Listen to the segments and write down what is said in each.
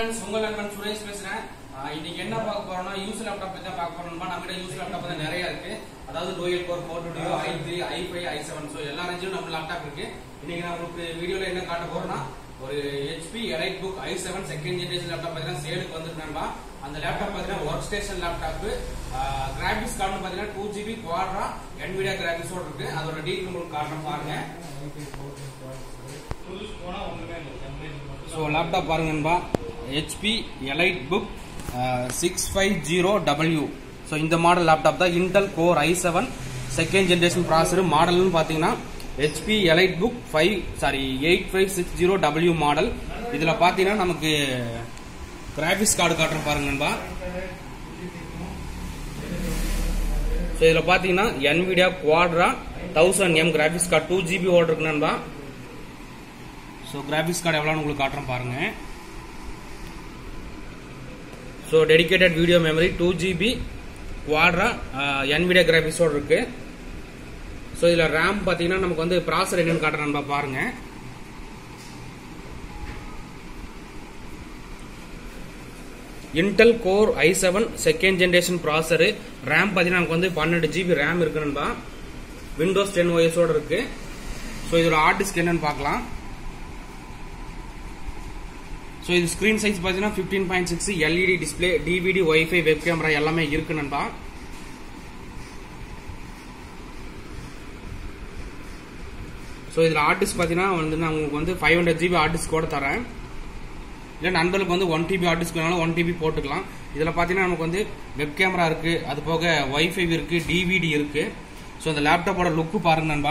friends உங்கள் நண்பன் சுரேஷ் பேசுறேன் ஆஹ் இன்னைக்கு என்ன பார்க்க போறோம்னா யூஸ் லேப்டாப் பத்தி தான் பார்க்க போறோம்னா நம்ம கிட்ட யூஸ் லேப்டாப் தான் நிறைய இருக்கு அதாவது dual core four two duo I three I five I seven so எல்லா ரேஞ்சிலும் நம்ம லேப்டாப் இருக்கு இன்னைக்கு நான் உங்களுக்கு வீடியோல என்ன காட்ட போறோம்னா ஒரு HP EliteBook I seven second generation laptop பார்த்தீங்கன்னா சேலுக்கு வந்திருக்கேன்பா அந்த லேப்டாப் பார்த்தீங்கன்னா workstation laptop graphics card பார்த்தீங்கன்னா டூ ஜிபி குவாட்ரா என்விடியா கிராபிக்ஸோட இருக்கு அதோட டீட்டெயில் உங்களுக்கு காட்டுறேன் பாருங்க ஸோ லேப்டாப் பாருங்க நண்பா HP EliteBook six five zero W so இந்த மாடல் லேப்டாப் தான் Intel core I seven second generation processor மாடல்னு பார்த்தீங்கன்னா HP EliteBook five sorry eight five six zero W model இதில் பார்த்தீங்கன்னா நமக்கு கிராபிக்ஸ் கார்டு காட்டுறேன் பாருங்க நண்பா ஸோ இதில் பார்த்தீங்கன்னா NVIDIA Quadro thousand M graphics card two GB ஓட இருக்கு நண்பா ஸோ கிராபிக்ஸ் கார்டு எவ்வளோன்னு உங்களுக்கு காட்டுறேன் பாருங்க so dedicated video memory two GB Quadro NVIDIA கிராபிக்ஸோட இருக்கு ஸோ இதில் ரேம் பார்த்தீங்கன்னா நமக்கு வந்து ப்ராசர் என்னன்னு காட்டுறேன் நண்பா பாருங்க Intel core I seven second generation processor RAM பார்த்தீங்கன்னா நமக்கு வந்து பன்னெண்டு ஜிபி ரேம் இருக்கு நண்பா விண்டோஸ் டென் ஓஎஸோட இருக்கு ஸோ இதோட ஹார்ட் டிஸ்க் என்னன்னு பார்க்கலாம் ஸோ இது ஸ்க்ரீன் சைஸ் பார்த்தீங்கன்னா fifteen point six LED display DVD wifi web camera எல்லாமே இருக்கு நண்பா ஸோ இதில் ஹார்ட் டிஸ்க் பார்த்தீங்கன்னா வந்து நான் உங்களுக்கு வந்து five hundred GB hard disk கூட தரேன் இல்லை நண்பர்களுக்கு வந்து ஒன் டிபி ஹார்ட் டிஸ்க் வேணாலும் ஒன் டிபி போட்டுக்கலாம் இதில் பார்த்தீங்கன்னா நமக்கு வந்து வெப் கேமரா இருக்கு அது போக ஒய்ஃபை இருக்கு டிவிடி இருக்கு ஸோ இந்த லேப்டாப்போட லுக்கு பாருங்க நண்பா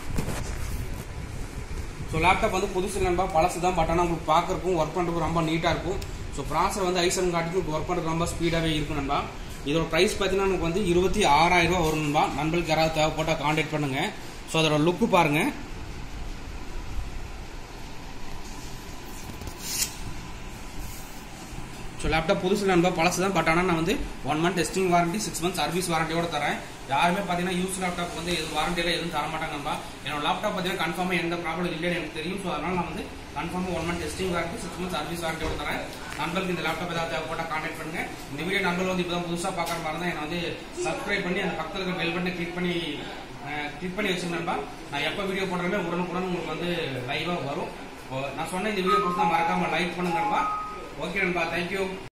ஸோ லேப்டாப் வந்து புதுசு நண்பா பழசு தான் பட் ஆனால் உங்களுக்கு பார்க்கறதுக்கும் ஒர்க் பண்ணுறதுக்கும் ரொம்ப நீட்டாக இருக்கும் ஸோ ப்ராசர் வந்து ஐசன் காட்டிக்கும் ஒர்க் பண்ணுறது ரொம்ப ஸ்பீடாகவே இருக்கும் நண்பா இதோட ப்ரைஸ் பார்த்தீங்கன்னா நமக்கு வந்து இருபத்தி ஆறாயிரம் ரூபா வரும் நண்பா நண்பர்களுக்கு யாராவது தேவைப்பட்டால் காண்டாக்ட் பண்ணுங்க ஸோ அதோட லுக்கு பாருங்க ஸோ லேப்டாப் புதுசு நண்பா பழசு தான் பட் ஆனால் நான் வந்து one month testing warranty six month service வாரண்டியோட தரேன் யாருமே பார்த்தீங்கன்னா யூஸ் லேப்டாப் வந்து எது வாரண்டியில் எதுவும் தர மாட்டாங்க நண்பா என்னோட லேப்டாப் பார்த்தீங்கன்னா கன்ஃபார்மாக எந்த ப்ராப்ளம் இல்லைன்னு எனக்கு தெரியும் ஸோ அதனால நான் வந்து கன்ஃபார்மாக one month testing warranty six month service வாரண்டியோட தரேன் நண்பர்களுக்கு இந்த லேப்டாப் ஏதாவது தேவைப்பட்டா கான்டாக்ட் பண்ணுங்க இந்த வீடியோ நண்பர்கள் வந்து இப்போ தான் புதுசாக பார்க்குற மாதிரி தான் என்னை வந்து சப்ஸ்கிரைப் பண்ணி அந்த பக்கத்தில் இருக்க பெல் பட்டனை கிளிக் பண்ணி கிளிக் பண்ணி வச்சுருந்தேன்பா நான் எப்போ வீடியோ போடுறேமே உடனுக்குடன் உங்களுக்கு வந்து லைவாக வரும் நான் சொன்ன இந்த வீடியோ பிடிச்சா மறக்காம லைக் பண்ணுங்க நண்பா ஓகே நண்பா தேங்க்யூ